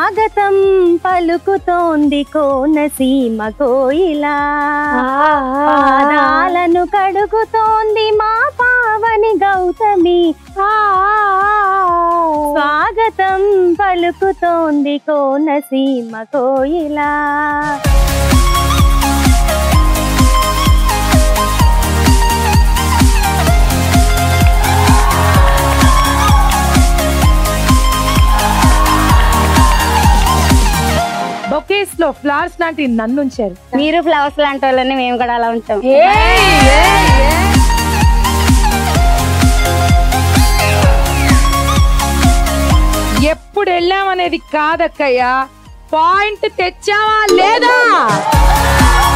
స్వాగతం పలుకుతోంది కోనసీమ కోయిలా పాదాలను కడుగుతోంది మా పావని గౌతమి స్వాగతం పలుకుతోంది కోనసీమ కోయిలా బొకేస్ లో ఫ్లవర్స్ లాంటి నన్ను ఉంచారు మీరు ఫ్లవర్స్ లాంటి వాళ్ళని మేము కూడా అలా ఉంటాం ఎప్పుడు వెళ్ళామనేది కాదక్కయ్యా పాయింట్ తెచ్చావా లేదా